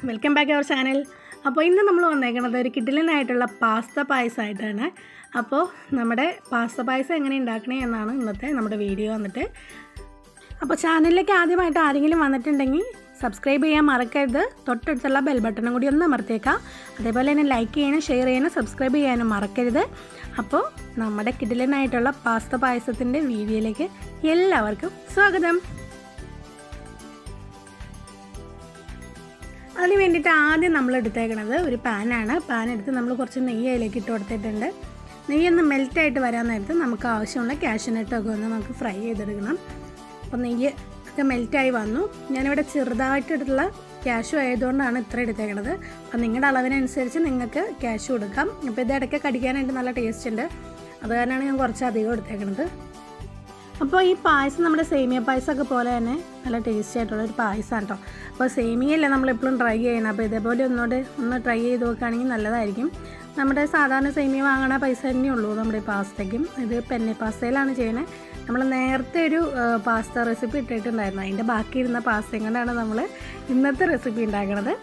welcome back our channel അപ്പോൾ ഇന്ന് നമ്മൾ വന്നേക്കുന്നത് ഒരു കിഡിലനായിട്ടുള്ള പാസ്ത പായസമായിട്ടാണ് അപ്പോൾ നമ്മുടെ പാസ്ത പായസം എങ്ങനെ ഉണ്ടാക്കണേ എന്നാണ് ഇന്നത്തെ നമ്മുടെ വീഡിയോ വന്നിട്ട് അപ്പോൾ ചാനലിലേക്ക് ആദ്യമായിട്ട് ആരെങ്കിലും വന്നിട്ടുണ്ടെങ്കിൽ സബ്സ്ക്രൈബ് ചെയ്യാൻ മറക്കരുത് തൊട്ടടുത്തുള്ള ബെൽ ബട്ടണും കൂടി ഒന്ന് അമർത്തേക്കാം അതേപോലെ തന്നെ ലൈക്ക് ചെയ്യാനും ഷെയർ ചെയ്യാനും സബ്സ്ക്രൈബ് ചെയ്യാനും മറക്കരുത് അപ്പോൾ നമ്മുടെ കിഡിലനായിട്ടുള്ള പാസ്ത പായസത്തിൻ്റെ വീഡിയോയിലേക്ക് എല്ലാവർക്കും സ്വാഗതം അതിന് വേണ്ടിയിട്ട് ആദ്യം നമ്മൾ എടുത്തേക്കണത് ഒരു പാനാണ് പാൻ എടുത്ത് നമ്മൾ കുറച്ച് നെയ്യ് അതിലേക്ക് ഇട്ട് കൊടുത്തിട്ടുണ്ട് നെയ്യ് ഒന്ന് മെൽറ്റായിട്ട് വരാൻ നേരത്ത് നമുക്ക് ആവശ്യമുള്ള കാഷ്യൂനട്ടൊക്കെ ഒന്ന് നമുക്ക് ഫ്രൈ ചെയ്തെടുക്കണം അപ്പോൾ നെയ്യ് ഒക്കെ മെൽറ്റായി വന്നു ഞാനിവിടെ ചെറുതായിട്ടുള്ള ക്യാഷു ആയതുകൊണ്ടാണ് ഇത്ര എടുത്തേക്കണത് അപ്പോൾ നിങ്ങളുടെ അളവിനനുസരിച്ച് നിങ്ങൾക്ക് ക്യാഷ് കൊടുക്കാം അപ്പോൾ ഇത് ഇടയ്ക്ക് കടിക്കാനായിട്ട് നല്ല ടേസ്റ്റ് ഉണ്ട് അത് കാരണമാണ് ഞാൻ കുറച്ച് അധികം എടുത്തേക്കണത് അപ്പോൾ ഈ പായസം നമ്മുടെ സേമിയ പായസമൊക്കെ പോലെ തന്നെ നല്ല ടേസ്റ്റി ആയിട്ടുള്ള ഒരു പായസമാണ് കേട്ടോ അപ്പോൾ സേമിയല്ല നമ്മളെപ്പോഴും ട്രൈ ചെയ്യണം അപ്പോൾ ഇതേപോലെ ഒന്നുകൂടെ ഒന്ന് ട്രൈ ചെയ്ത് നോക്കുകയാണെങ്കിൽ നല്ലതായിരിക്കും നമ്മുടെ സാധാരണ സേമിയ വാങ്ങണ പൈസ തന്നെ ഉള്ളൂ നമ്മുടെ ഈ പാസ്തയ്ക്കും ഇത് പെന്നെ പാസ്തയിലാണ് ചെയ്യണത് നമ്മൾ നേരത്തെ ഒരു പാസ്ത റെസിപ്പി ഇട്ടിട്ടുണ്ടായിരുന്നു അതിൻ്റെ ബാക്കി ഇരുന്ന പാസ്തയും കൊണ്ടാണ് നമ്മൾ ഇന്നത്തെ റെസിപ്പി ഉണ്ടാക്കുന്നത്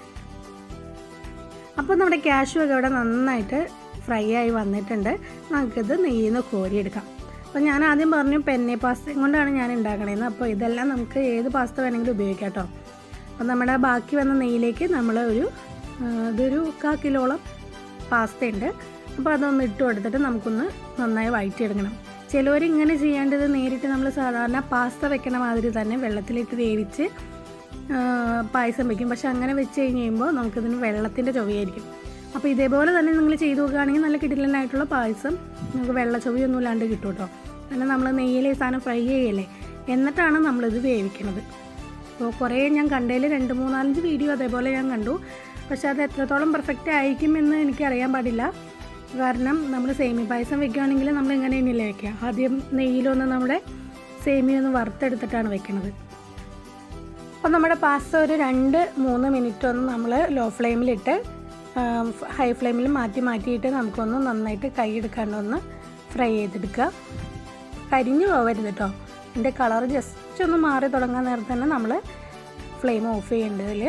അപ്പോൾ നമ്മുടെ ക്യാഷു ഒക്കെ ഇവിടെ നന്നായിട്ട് ഫ്രൈ ആയി വന്നിട്ടുണ്ട് നമുക്കിത് നെയ്യിൽ നിന്ന് കോരിയെടുക്കാം അപ്പോൾ ഞാൻ ആദ്യം പറഞ്ഞു പെന്നെ പാസ്തയും കൊണ്ടാണ് ഞാൻ ഉണ്ടാക്കണേന്ന് അപ്പോൾ ഇതെല്ലാം നമുക്ക് ഏത് പാസ്ത വേണമെങ്കിലും ഉപയോഗിക്കാം കേട്ടോ അപ്പോൾ നമ്മുടെ ബാക്കി വന്ന നെയ്യിലേക്ക് നമ്മൾ ഒരു ഇതൊരു കാ കിലോളം പാസ്ത ഉണ്ട് അപ്പോൾ അതൊന്ന് ഇട്ട് കൊടുത്തിട്ട് നമുക്കൊന്ന് നന്നായി വഴറ്റിയെടുക്കണം ചിലവർ ഇങ്ങനെ ചെയ്യേണ്ടത് നേരിട്ട് നമ്മൾ സാധാരണ പാസ്ത വെക്കണ മാതിരി തന്നെ വെള്ളത്തിലിട്ട് വേവിച്ച് പായസം വെക്കും പക്ഷെ അങ്ങനെ വെച്ച് കഴിഞ്ഞ് കഴിയുമ്പോൾ നമുക്കിതിന് വെള്ളത്തിൻ്റെ ചൊവയായിരിക്കും അപ്പോൾ ഇതേപോലെ തന്നെ നിങ്ങൾ ചെയ്ത് നോക്കുകയാണെങ്കിൽ നല്ല കിടിലനായിട്ടുള്ള പായസം നമുക്ക് വെള്ള ചൊവയൊന്നും ഇല്ലാണ്ട് കിട്ടും കേട്ടോ കാരണം നമ്മൾ നെയ്യിൽ ഈ സാധനം ഫ്രൈ ചെയ്യല്ലേ എന്നിട്ടാണ് നമ്മളിത് വേവിക്കുന്നത് അപ്പോൾ കുറേ ഞാൻ കണ്ടതിൽ രണ്ട് മൂന്നാലഞ്ച് വീഡിയോ അതേപോലെ ഞാൻ കണ്ടു പക്ഷെ അത് എത്രത്തോളം പെർഫെക്റ്റ് ആയിരിക്കുമെന്ന് എനിക്കറിയാൻ പാടില്ല കാരണം നമ്മൾ സേമിയ പായസം വെക്കുകയാണെങ്കിൽ നമ്മൾ ഇങ്ങനെ തന്നെയല്ലേ വെക്കുക ആദ്യം നെയ്യിലൊന്ന് നമ്മുടെ സേമിയ ഒന്ന് വറുത്തെടുത്തിട്ടാണ് വെക്കുന്നത് അപ്പോൾ നമ്മുടെ പാസ്ത ഒരു രണ്ട് മൂന്ന് മിനിറ്റ് ഒന്ന് നമ്മൾ ലോ ഫ്ലെയിമിലിട്ട് ഹൈ ഫ്ലെയിമിൽ മാറ്റി മാറ്റിയിട്ട് നമുക്കൊന്ന് നന്നായിട്ട് കൈ എടുക്കാണ്ടൊന്ന് ഫ്രൈ ചെയ്തെടുക്കുക കരിഞ്ഞു പോകരുത് കേട്ടോ ഇതിൻ്റെ കളർ ജസ്റ്റ് ഒന്ന് മാറി തുടങ്ങാൻ നേരത്തെ തന്നെ നമ്മൾ ഫ്ലെയിം ഓഫ് ചെയ്യേണ്ടതിൽ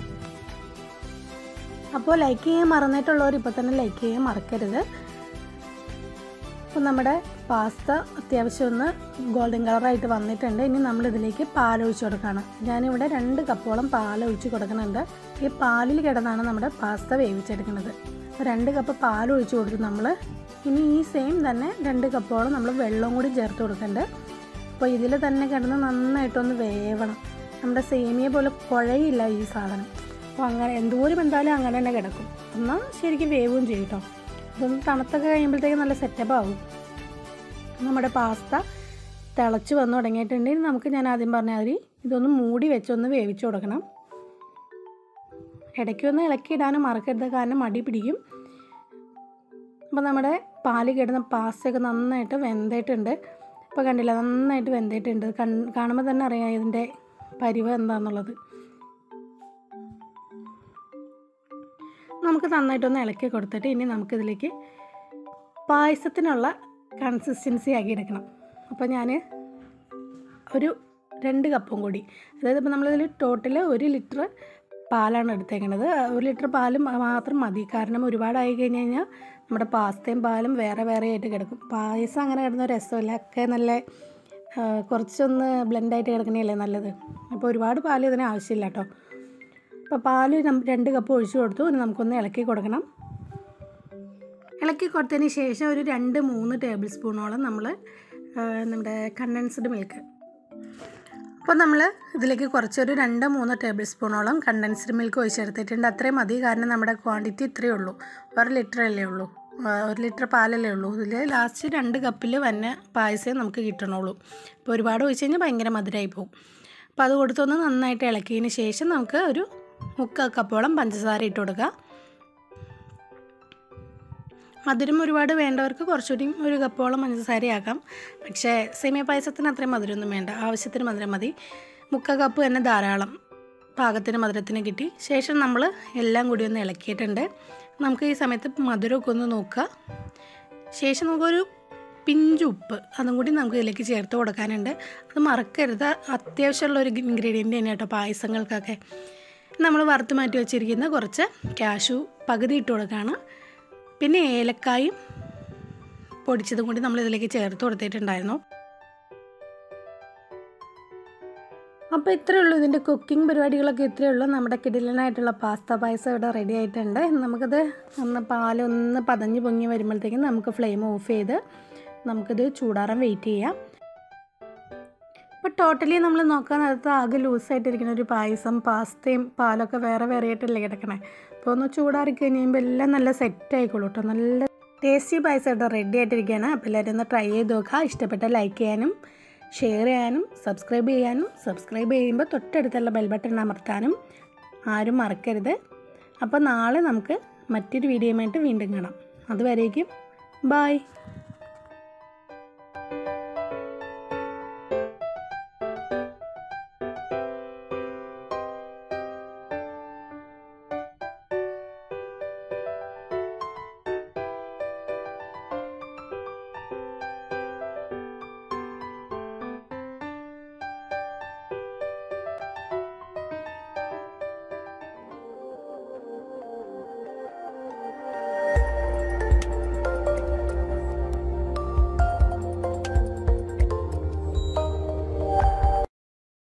അപ്പോൾ ലൈക്ക് ചെയ്യാൻ മറന്നിട്ടുള്ളവർ ഇപ്പോൾ തന്നെ ലൈക്ക് ചെയ്യാൻ മറക്കരുത് അപ്പോൾ നമ്മുടെ പാസ്ത അത്യാവശ്യം ഒന്ന് ഗോൾഡൻ കളറായിട്ട് വന്നിട്ടുണ്ട് ഇനി നമ്മളിതിലേക്ക് പാലൊഴിച്ച് കൊടുക്കുകയാണ് ഞാനിവിടെ രണ്ട് കപ്പോളം പാലൊഴിച്ച് കൊടുക്കുന്നുണ്ട് ഈ പാലിൽ കിടന്നാണ് നമ്മുടെ പാസ്ത വേവിച്ചെടുക്കുന്നത് അപ്പോൾ രണ്ട് കപ്പ് പാലൊഴിച്ച് കൊടുത്ത് നമ്മൾ ഇനി ഈ സെയിം തന്നെ രണ്ട് കപ്പോളം നമ്മൾ വെള്ളവും കൂടി ചേർത്ത് കൊടുക്കുന്നുണ്ട് അപ്പോൾ ഇതിൽ തന്നെ കിടന്ന് നന്നായിട്ടൊന്ന് വേവണം നമ്മുടെ സേമിയ പോലെ കുഴയില്ല ഈ സാധനം അപ്പോൾ അങ്ങനെ എന്തോരം എന്തായാലും അങ്ങനെ തന്നെ കിടക്കും എന്നാൽ ശരിക്കും വേവും ചെയ്യും കേട്ടോ ഇതൊന്ന് തണുത്തൊക്കെ കഴിയുമ്പോഴത്തേക്ക് നല്ല സെറ്റപ്പ് ആവും നമ്മുടെ പാസ്ത തിളച്ച് വന്ന് തുടങ്ങിയിട്ടുണ്ടെങ്കിൽ നമുക്ക് ഞാൻ ആദ്യം പറഞ്ഞ മാതിരി ഇതൊന്ന് മൂടി വെച്ചൊന്ന് വേവിച്ച് കൊടുക്കണം ഇടയ്ക്കൊന്ന് ഇളക്കിയിടാനും മറക്കരുത് കാരണം മടി പിടിക്കും അപ്പോൾ നമ്മുടെ പാല് കിടന്ന പാസ്തയൊക്കെ നന്നായിട്ട് വെന്തിട്ടുണ്ട് ഇപ്പോൾ കണ്ടില്ല നന്നായിട്ട് വെന്തിട്ടുണ്ട് കൺ കാണുമ്പോൾ തന്നെ അറിയാം ഇതിൻ്റെ പരിവ് എന്താണെന്നുള്ളത് നമുക്ക് നന്നായിട്ടൊന്ന് ഇളക്കി കൊടുത്തിട്ട് ഇനി നമുക്കിതിലേക്ക് പായസത്തിനുള്ള കൺസിസ്റ്റൻസി ആക്കി എടുക്കണം അപ്പോൾ ഞാൻ ഒരു രണ്ട് കപ്പും കൂടി അതായത് ഇപ്പോൾ നമ്മളിതിൽ ടോട്ടൽ ഒരു ലിറ്റർ പാലാണ് എടുത്തേക്കണത് ഒരു ലിറ്റർ പാലും മാത്രം മതി കാരണം ഒരുപാടായി കഴിഞ്ഞ് കഴിഞ്ഞാൽ നമ്മുടെ പാസ്തയും പാലും വേറെ വേറെ ആയിട്ട് കിടക്കും പായസം അങ്ങനെ കിടന്ന രസമില്ല ഒക്കെ നല്ല കുറച്ചൊന്ന് ബ്ലെൻഡായിട്ട് കിടക്കണല്ലേ നല്ലത് അപ്പോൾ ഒരുപാട് പാൽ ഇതിന് ആവശ്യമില്ല കേട്ടോ അപ്പോൾ പാല് രണ്ട് കപ്പ് ഒഴിച്ചു കൊടുത്തു ഇനി നമുക്കൊന്ന് ഇളക്കി കൊടുക്കണം ഇളക്കി കൊടുത്തതിന് ശേഷം ഒരു രണ്ട് മൂന്ന് ടേബിൾ സ്പൂണോളം നമ്മൾ നമ്മുടെ കണ്ടൻസ്ഡ് മിൽക്ക് അപ്പോൾ നമ്മൾ ഇതിലേക്ക് കുറച്ചൊരു രണ്ട് മൂന്ന് ടേബിൾ സ്പൂണോളം കണ്ടൻസ്ഡ് മിൽക്ക് ഒഴിച്ചെടുത്തിട്ടുണ്ട് അത്രയും മതി കാരണം നമ്മുടെ ക്വാണ്ടിറ്റി ഇത്രയേ ഉള്ളൂ ഒരു ലിറ്റർ അല്ലേ ഉള്ളൂ ഒരു ലിറ്റർ പാലല്ലേ ഉള്ളൂ ഇതിൽ ലാസ്റ്റ് രണ്ട് കപ്പിൽ വന്ന പായസമേ നമുക്ക് കിട്ടണുള്ളൂ അപ്പോൾ ഒരുപാട് ഒഴിച്ച് കഴിഞ്ഞാൽ ഭയങ്കര മധുരമായി പോകും അപ്പോൾ അത് കൊടുത്തൊന്ന് നന്നായിട്ട് ഇളക്കിയതിന് ശേഷം നമുക്ക് ഒരു മുക്കാൽ കപ്പോളം പഞ്ചസാര ഇട്ട് കൊടുക്കുക മധുരം ഒരുപാട് വേണ്ടവർക്ക് കുറച്ചുകൂടി ഒരു കപ്പോളം പഞ്ചസാരയാക്കാം പക്ഷേ സേമിയ പായസത്തിന് അത്രയും മധുരമൊന്നും വേണ്ട ആവശ്യത്തിന് മധുരം മതി മുക്കാൽ കപ്പ് തന്നെ ധാരാളം പാകത്തിന് മധുരത്തിന് കിട്ടി ശേഷം നമ്മൾ എല്ലാം കൂടി ഒന്ന് ഇളക്കിയിട്ടുണ്ട് നമുക്ക് ഈ സമയത്ത് മധുരമൊക്കെ ഒന്ന് നോക്കുക ശേഷം നമുക്കൊരു പിഞ്ച് ഉപ്പ് അതും കൂടി നമുക്ക് ഇതിലേക്ക് ചേർത്ത് കൊടുക്കാനുണ്ട് അത് മറക്കരുത് അത്യാവശ്യമുള്ള ഒരു ഇൻഗ്രീഡിയൻ്റ് തന്നെ കേട്ടോ പായസങ്ങൾക്കൊക്കെ നമ്മൾ വറുത്ത് മാറ്റി വെച്ചിരിക്കുന്ന കുറച്ച് കാഷു പകുതി ഇട്ട് കൊടുക്കുകയാണ് പിന്നെ ഏലക്കായും പൊടിച്ചതും കൂടി നമ്മൾ ഇതിലേക്ക് ചേർത്ത് കൊടുത്തിട്ടുണ്ടായിരുന്നു അപ്പോൾ ഇത്രയേ ഉള്ളൂ ഇതിൻ്റെ കുക്കിംഗ് പരിപാടികളൊക്കെ ഇത്രയേ ഉള്ളൂ നമ്മുടെ കിടിലനായിട്ടുള്ള പാസ്ത പായസം ഇവിടെ റെഡി ആയിട്ടുണ്ട് നമുക്കത് ഒന്ന് പാലൊന്ന് പതഞ്ഞ് പൊങ്ങി വരുമ്പോഴത്തേക്കും നമുക്ക് ഫ്ലെയിം ഓഫ് ചെയ്ത് നമുക്കിത് ചൂടാറാൻ വെയിറ്റ് ചെയ്യാം ഇപ്പോൾ ടോട്ടലി നമ്മൾ നോക്കാൻ നേരത്ത് ആകെ ലൂസായിട്ടിരിക്കുന്ന ഒരു പായസം പാസ്തയും പാലൊക്കെ വേറെ വേറെ ആയിട്ടല്ലേ കിടക്കണേ അപ്പോൾ ഒന്ന് ചൂടാറി കഴിയുമ്പോൾ എല്ലാം നല്ല സെറ്റ് ആയിക്കോളൂ കേട്ടോ നല്ല ടേസ്റ്റി പായസം കേട്ടോ റെഡി ആയിട്ടിരിക്കുകയാണ് അപ്പോൾ എല്ലാവരും ഒന്ന് ട്രൈ ചെയ്ത് നോക്കുക ഇഷ്ടപ്പെട്ട ലൈക്ക് ചെയ്യാനും ഷെയർ ചെയ്യാനും സബ്സ്ക്രൈബ് ചെയ്യാനും സബ്സ്ക്രൈബ് ചെയ്യുമ്പോൾ തൊട്ടടുത്തുള്ള ബെൽ ബട്ടൺ അമർത്താനും ആരും മറക്കരുത് അപ്പോൾ നാളെ നമുക്ക് മറ്റൊരു വീഡിയോയുമായിട്ട് വീണ്ടും കാണാം അതുവരേക്കും ബായ്